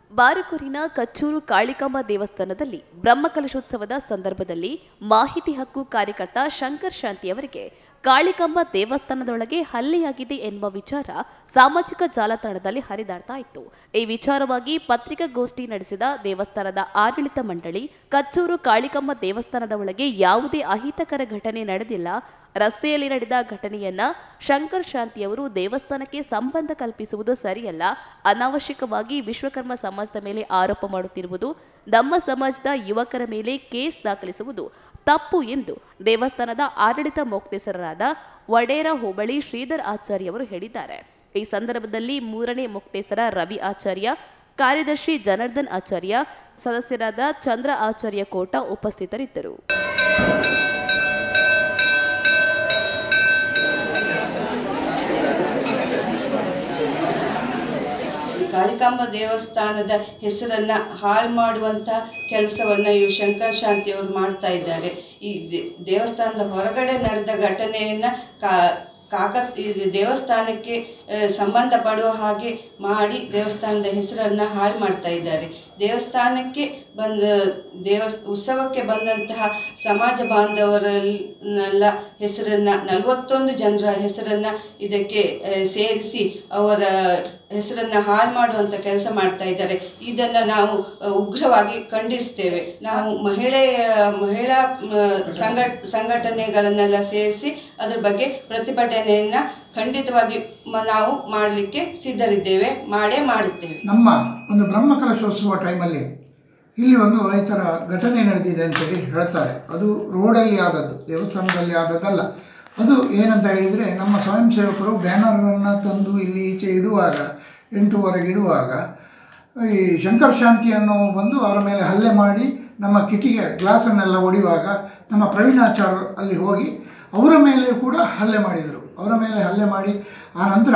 ಬಾರಕೂರಿನ ಕಚ್ಚೂರು ಕಾಳಿಕಾಂಬ ದೇವಸ್ಥಾನದಲ್ಲಿ ಬ್ರಹ್ಮಕಲಶೋತ್ಸವದ ಸಂದರ್ಭದಲ್ಲಿ ಮಾಹಿತಿ ಹಕ್ಕು ಕಾರ್ಯಕರ್ತ ಶಂಕರ್ ಶಾಂತಿ ಅವರಿಗೆ ಕಾಳಿಕಾಂಬ ದೇವಸ್ಥಾನದೊಳಗೆ ಹಲ್ಲೆಯಾಗಿದೆ ಎನ್ನುವ ವಿಚಾರ ಸಾಮಾಜಿಕ ಜಾಲತಾಣದಲ್ಲಿ ಹರಿದಾಡ್ತಾ ಇತ್ತು ಈ ವಿಚಾರವಾಗಿ ಪತ್ರಿಕಾಗೋಷ್ಠಿ ನಡೆಸಿದ ದೇವಸ್ಥಾನದ ಆಡಳಿತ ಮಂಡಳಿ ಕಚ್ಚೂರು ಕಾಳಿಕಾಂಬ ದೇವಸ್ಥಾನದ ಒಳಗೆ ಯಾವುದೇ ಅಹಿತಕರ ಘಟನೆ ನಡೆದಿಲ್ಲ ರಸ್ತೆಯಲ್ಲಿ ನಡೆದ ಘಟನೆಯನ್ನ ಶಂಕರ್ ಶಾಂತಿಯವರು ದೇವಸ್ಥಾನಕ್ಕೆ ಸಂಬಂಧ ಕಲ್ಪಿಸುವುದು ಸರಿಯಲ್ಲ ಅನಾವಶ್ಯಕವಾಗಿ ವಿಶ್ವಕರ್ಮ ಸಮಾಜದ ಮೇಲೆ ಆರೋಪ ಮಾಡುತ್ತಿರುವುದು ನಮ್ಮ ಸಮಾಜದ ಯುವಕರ ಮೇಲೆ ಕೇಸ್ ದಾಖಲಿಸುವುದು ತಪ್ಪು ಎಂದು ದೇವಸ್ಥಾನದ ಆಡಳಿತ ಮೊಕ್ತೇಸರರಾದ ವಡೇರ ಹೋಬಳಿ ಶ್ರೀಧರ್ ಆಚಾರ್ಯ ಅವರು ಹೇಳಿದ್ದಾರೆ ಈ ಸಂದರ್ಭದಲ್ಲಿ ಮೂರನೇ ಮೊಕ್ತೇಸರ ರವಿ ಆಚಾರ್ಯ ಕಾರ್ಯದರ್ಶಿ ಜನಾರ್ದನ್ ಆಚಾರ್ಯ ಸದಸ್ಯರಾದ ಚಂದ್ರ ಆಚಾರ್ಯ ಕೋಟ ಉಪಸ್ಥಿತರಿದ್ದರು ಈ ಕಾಳಿಕಾಂಬ ದೇವಸ್ಥಾನದ ಹೆಸರನ್ನ ಹಾಳು ಮಾಡುವಂತ ಕೆಲಸವನ್ನ ಇವು ಶಂಕರ್ ಶಾಂತಿ ಅವರು ಮಾಡ್ತಾ ಇದ್ದಾರೆ ಈ ದೇ- ದೇವಸ್ಥಾನದ ಹೊರಗಡೆ ನಡೆದ ಘಟನೆಯನ್ನ ಕಾ ಕಾಕ ಇದು ದೇವಸ್ಥಾನಕ್ಕೆ ಆ, ಸಂಬಂಧ ಪಡುವ ಹಾಗೆ ಮಾಡಿ ದೇವಸ್ಥಾನದ ಹೆಸರನ್ನ ಹಾಳು ಮಾಡ್ತಾ ಇದ್ದಾರೆ ದೇವಸ್ಥಾನಕ್ಕೆ ಬಂದ ದೇವ ಉತ್ಸವಕ್ಕೆ ಬಂದಂತಹ ಸಮಾಜ ಬಾಂಧವರನ್ನೆಲ್ಲ ಹೆಸರನ್ನ ನಲವತ್ತೊಂದು ಜನರ ಹೆಸರನ್ನ ಇದಕ್ಕೆ ಆ, ಸೇರಿಸಿ ಅವರ ಹೆಸರನ್ನ ಹಾಳು ಮಾಡುವಂತ ಕೆಲಸ ಮಾಡ್ತಾ ಇದ್ದಾರೆ ಇದನ್ನ ನಾವು ಆ, ಉಗ್ರವಾಗಿ ಖಂಡಿಸ್ತೇವೆ ನಾವು ಮಹಿಳೆಯ ಮಹಿಳಾ ಮ, ಸಂಘ ಸಂಘಟನೆಗಳನ್ನೆಲ್ಲ ಸೇರಿಸಿ ಅದ್ರ ಬಗ್ಗೆ ಪ್ರತಿಭಟನೆಯನ್ನ ಖಂಡಿತವಾಗಿ ಮ- ನಾವು ಮಾಡಲಿಕ್ಕೆ ಸಿದ್ಧರಿದ್ದೇವೆ ಮಾಡೇ ಮಾಡುತ್ತೇವೆ ನಮ್ಮ ಒಂದು ಬ್ರಹ್ಮಕಲಶೋತ್ಸವ ಟೈಮಲ್ಲಿ ಇಲ್ಲಿ ಒಂದು ಈ ಥರ ಘಟನೆ ನಡೆದಿದೆ ಅಂತೇಳಿ ಹೇಳ್ತಾರೆ ಅದು ರೋಡಲ್ಲಿ ಆದದ್ದು ದೇವಸ್ಥಾನದಲ್ಲಿ ಆದದ್ದಲ್ಲ ಅದು ಏನಂತ ಹೇಳಿದರೆ ನಮ್ಮ ಸ್ವಯಂ ಸೇವಕರು ಬ್ಯಾನರನ್ನು ತಂದು ಇಲ್ಲಿ ಈಚೆ ಇಡುವಾಗ ಎಂಟೂವರೆಗೆ ಇಡುವಾಗ ಈ ಶಂಕರ್ ಶಾಂತಿ ಅನ್ನೋ ಬಂದು ಅವರ ಮೇಲೆ ಹಲ್ಲೆ ಮಾಡಿ ನಮ್ಮ ಕಿಟಿಗೆ ಗ್ಲಾಸನ್ನೆಲ್ಲ ಒಡೆಯುವಾಗ ನಮ್ಮ ಪ್ರವೀಣಾಚಾರ್ಯ ಅಲ್ಲಿ ಹೋಗಿ ಅವರ ಮೇಲೆ ಕೂಡ ಹಲ್ಲೆ ಮಾಡಿದರು ಅವರ ಮೇಲೆ ಹಲ್ಲೆ ಮಾಡಿ ಆ ನಂತರ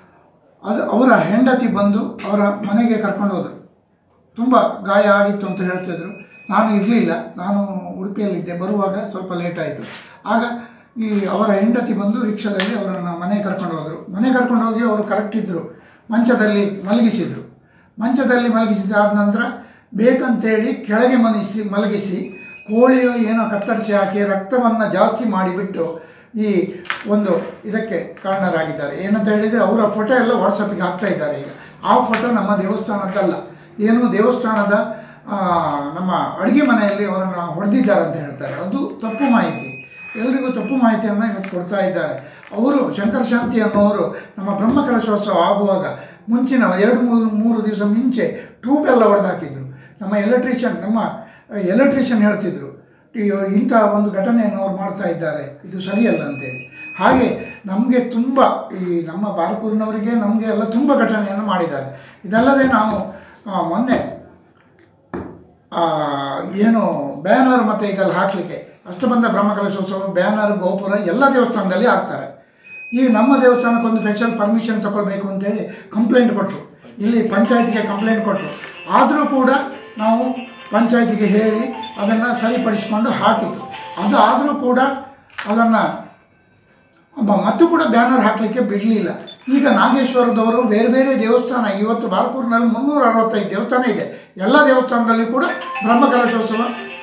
ಅದು ಅವರ ಹೆಂಡತಿ ಬಂದು ಅವರ ಮನೆಗೆ ಕರ್ಕೊಂಡು ಹೋದರು ತುಂಬ ಗಾಯ ಆಗಿತ್ತು ಅಂತ ಹೇಳ್ತಿದ್ರು ನಾನು ಇರಲಿಲ್ಲ ನಾನು ಉಡುಪಿಯಲ್ಲಿದ್ದೆ ಬರುವಾಗ ಸ್ವಲ್ಪ ಲೇಟ್ ಆಯಿತು ಆಗ ಈ ಅವರ ಹೆಂಡತಿ ಬಂದು ರಿಕ್ಷಾದಲ್ಲಿ ಅವರನ್ನು ಮನೆಗೆ ಕರ್ಕೊಂಡು ಹೋದರು ಮನೆ ಕರ್ಕೊಂಡು ಹೋಗಿ ಅವರು ಕರೆಕ್ಟ್ ಇದ್ದರು ಮಂಚದಲ್ಲಿ ಮಲಗಿಸಿದರು ಮಂಚದಲ್ಲಿ ಮಲಗಿಸಿದಾದ ನಂತರ ಬೇಕಂತೇಳಿ ಕೆಳಗೆ ಮನಿಸಿ ಮಲಗಿಸಿ ಕೋಳಿಯೋ ಏನೋ ಕತ್ತರಿಸಿ ಹಾಕಿ ರಕ್ತವನ್ನು ಜಾಸ್ತಿ ಮಾಡಿಬಿಟ್ಟು ಈ ಒಂದು ಇದಕ್ಕೆ ಕಾರಣರಾಗಿದ್ದಾರೆ ಏನಂತ ಹೇಳಿದರೆ ಅವರ ಫೋಟೋ ಎಲ್ಲ ವಾಟ್ಸಪ್ಪಿಗೆ ಹಾಕ್ತಾ ಇದ್ದಾರೆ ಈಗ ಆ ಫೋಟೋ ನಮ್ಮ ದೇವಸ್ಥಾನದ್ದಲ್ಲ ಏನು ದೇವಸ್ಥಾನದ ಆ, ನಮ್ಮ ಅಡುಗೆ ಮನೆಯಲ್ಲಿ ಅವರನ್ನು ಹೊಡೆದಿದ್ದಾರೆ ಅಂತ ಹೇಳ್ತಾರೆ ಅದು ತಪ್ಪು ಮಾಹಿತಿ ಎಲ್ರಿಗೂ ತಪ್ಪು ಮಾಹಿತಿಯನ್ನು ಇವತ್ತು ಕೊಡ್ತಾ ಇದ್ದಾರೆ ಅವರು ಶಂಕರ ಶಾಂತಿ ಅನ್ನೋರು ನಮ್ಮ ಬ್ರಹ್ಮಕಲಶೋತ್ಸವ ಆಗುವಾಗ ಮುಂಚಿನ ಎರಡು ಮೂರು ಮೂರು ದಿವಸ ಮುಂಚೆ ಟ್ಯೂಬ್ ಎಲ್ಲ ಹೊಡೆದಾಕಿದ್ರು ನಮ್ಮ ಎಲೆಕ್ಟ್ರಿಷಿಯನ್ ನಮ್ಮ ಎಲೆಕ್ಟ್ರಿಷಿಯನ್ ಹೇಳ್ತಿದ್ರು ಈ- ಇಂಥ ಒಂದು ಘಟನೆಯನ್ನು ಅವ್ರು ಮಾಡ್ತಾ ಇದ್ದಾರೆ ಇದು ಸರಿಯಲ್ಲ ಅಂತೇಳಿ ಹಾಗೆ ನಮಗೆ ತುಂಬ ಈ ನಮ್ಮ ಬಾರಕೂರಿನವರಿಗೆ ನಮಗೆ ಎಲ್ಲ ತುಂಬ ಘಟನೆಯನ್ನು ಮಾಡಿದ್ದಾರೆ ಇದಲ್ಲದೆ ನಾವು ಆ, ಮೊನ್ನೆ ಆ, ಏನು ಬ್ಯಾನರ್ ಮತ್ತು ಇದೆಲ್ಲ ಹಾಕಲಿಕ್ಕೆ ಅಷ್ಟಬಂಧ ಬ್ರಹ್ಮಕಲಶೋತ್ಸವ ಬ್ಯಾನರ್ ಗೋಪುರ ಎಲ್ಲ ದೇವಸ್ಥಾನದಲ್ಲಿ ಹಾಕ್ತಾರೆ ಈ ನಮ್ಮ ದೇವಸ್ಥಾನಕ್ಕೊಂದು ಸ್ಪೆಷಲ್ ಪರ್ಮಿಷನ್ ತಗೊಳ್ಬೇಕು ಅಂತೇಳಿ ಕಂಪ್ಲೇಂಟ್ ಕೊಟ್ಟರು ಇಲ್ಲಿ ಪಂಚಾಯತಿಗೆ ಕಂಪ್ಲೇಂಟ್ ಕೊಟ್ಟರು ಆದರೂ ಕೂಡ ನಾವು ಪಂಚಾಯತಿಗೆ ಹೇಳಿ ಅದನ್ನು ಸರಿಪಡಿಸಿಕೊಂಡು ಹಾಕಿದ್ದು ಅದು ಆದರೂ ಕೂಡ ಅದನ್ನು ಮ- ಮತ್ತು ಕೂಡ ಬ್ಯಾನರ್ ಹಾಕಲಿಕ್ಕೆ ಬಿಡಲಿಲ್ಲ ಈಗ ನಾಗೇಶ್ವರದವರು ಬೇರೆ ಬೇರೆ ದೇವಸ್ಥಾನ ಇವತ್ತು ಬಾರ್ಕೂರಿನಲ್ಲಿ ಮುನ್ನೂರ ಅರವತ್ತೈದು ದೇವಸ್ಥಾನ ಇದೆ ಎಲ್ಲ ದೇವಸ್ಥಾನದಲ್ಲಿ ಕೂಡ ಬ್ರಹ್ಮಕಲಶೋತ್ಸವ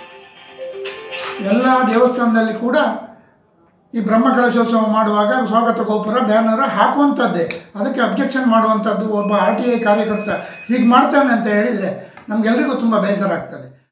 ಎಲ್ಲ ದೇವಸ್ಥಾನದಲ್ಲಿ ಕೂಡ ಈ ಬ್ರಹ್ಮಕಲಶೋತ್ಸವ ಮಾಡುವಾಗ ಸ್ವಾಗತ ಗೋಪುರ ಬ್ಯಾನರ್ ಹಾಕುವಂಥದ್ದೇ ಅದಕ್ಕೆ ಅಬ್ಜೆಕ್ಷನ್ ಮಾಡುವಂಥದ್ದು ಒಬ್ಬ ಆರ್ ಟಿ ಐ ಕಾರ್ಯಕರ್ತ ಹೀಗೆ ಮಾಡ್ತಾನೆ ಅಂತ ಹೇಳಿದರೆ ನಮಗೆಲ್ಲರಿಗೂ ತುಂಬ ಬೇಸರ ಆಗ್ತದೆ